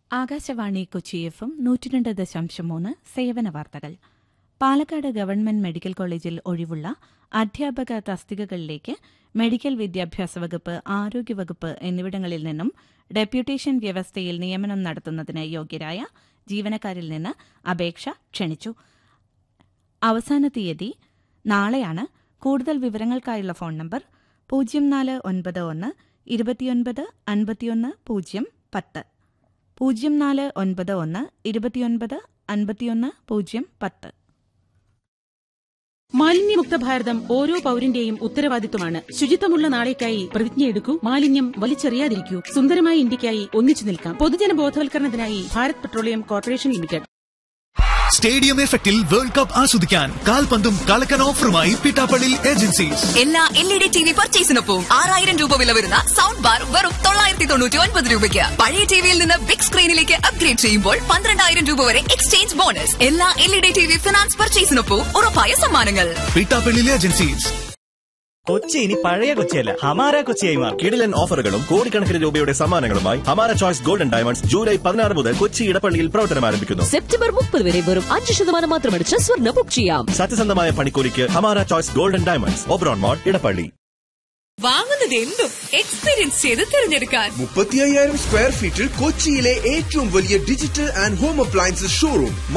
Akashvani Kochi F M നൂറ്റിരണ്ട് ദശാംശം മൂന്ന് സേവന വാർത്തകൾ പാലക്കാട് ഗവൺമെന്റ് മെഡിക്കൽ കോളേജിൽ ഒഴിവുള്ള അധ്യാപക തസ്തികകളിലേക്ക് മെഡിക്കൽ വിദ്യാഭ്യാസ വകുപ്പ് ആരോഗ്യവകുപ്പ് എന്നിവിടങ്ങളിൽ നിന്നും ഡെപ്യൂട്ടേഷൻ വ്യവസ്ഥയിൽ നിയമനം നടത്തുന്നതിന് യോഗ്യരായ ജീവനക്കാരിൽ നിന്ന് അപേക്ഷ ക്ഷണിച്ചു അവസാന തീയതി നാളെയാണ് കൂടുതൽ വിവരങ്ങൾക്കായുള്ള ഫോൺ നമ്പർ പൂജ്യം നാല് ഒൻപത് ഒന്ന് ഇരുപത്തിയൊൻപത് അൻപത്തിയൊന്ന് പൂജ്യം പത്ത് പൂജ്യം നാല് ഒൻപത് ഒന്ന് ഇരുപത്തിയൊൻപത് അൻപത്തിയൊന്ന് പൂജ്യം പത്ത് മാലിന്യമുക്ത ഭാരതം ഓരോ പൌരന്റെയും ഉത്തരവാദിത്വമാണ് ശുചിത്വമുള്ള നാളേക്കായി പ്രതിജ്ഞയെടുക്കൂ മാലിന്യം വലിച്ചെറിയാതിരിക്കൂ സുന്ദരമായ ഇന്ത്യക്കായി ഒന്നിച്ചു നിൽക്കാം പൊതുജന ബോധവൽക്കരണത്തിനായി Bharat petroleum corporation limited stadium എഫക്റ്റിൽ വേൾഡ് കപ്പ് ആസ്വദിക്കാൻ കാൽപന്തും കളക്കൻ ഓഫറുമായി പിട്ടാപ്പള്ളി ഏജൻസീസ് എല്ലാ L E D T V പർച്ചേസിനൊപ്പം ആറായിരം രൂപ വില വരുന്ന സൗണ്ട് ബാർ വെറും തൊള്ളായിരത്തി തൊണ്ണൂറ്റി ഒൻപത് രൂപയ്ക്ക് പഴയ ടിവിയിൽ നിന്ന് ബിഗ് സ്ക്രീനിലേക്ക് അപ്ഗ്രേഡ് ചെയ്യുമ്പോൾ പന്ത്രണ്ടായിരം രൂപ വരെ എക്സ്ചേഞ്ച് ബോണസ് എല്ലാ L E D T V finance പർച്ചേസിനൊപ്പം ഉറപ്പായ സമ്മാനങ്ങൾ പിട്ടാപ്പള്ളി ഏജൻസീസ് കൊച്ചി ഇനി പഴയ കൊച്ചിയല്ല ഹമാര കൊച്ചിയായി മാറും കിടിലൻ ഓഫറുകളും കോടിക്കണക്കിന് രൂപയുടെ സമ്മാനങ്ങളുമായി ഹമാര ചോയ്സ് ഗോൾഡൻ ഡയമണ്ട്സ് ജൂലൈ പതിനാറ് മുതൽ കൊച്ചി ഇടപ്പള്ളിയിൽ പ്രവർത്തനം ആരംഭിക്കുന്നു സെപ്റ്റംബർ മുപ്പത് വരെ വെറും അഞ്ച് ശതമാനം മാത്രമടിച്ച് സ്വർണ്ണ ബുക്ക് ചെയ്യാം സത്യസന്ധമായ പണിക്കൂലിക്ക് Hamara choice golden diamonds Oberon mall Edappally വാങ്ങുന്നത് എന്തും എക്സ്പീരിയൻസ് ചെയ്ത് തിരഞ്ഞെടുക്കാൻ മുപ്പത്തി അയ്യായിരം സ്ക്വയർ ഫീറ്റിൽ കൊച്ചിയിലെ ഏറ്റവും വലിയ digital and home appliances showroom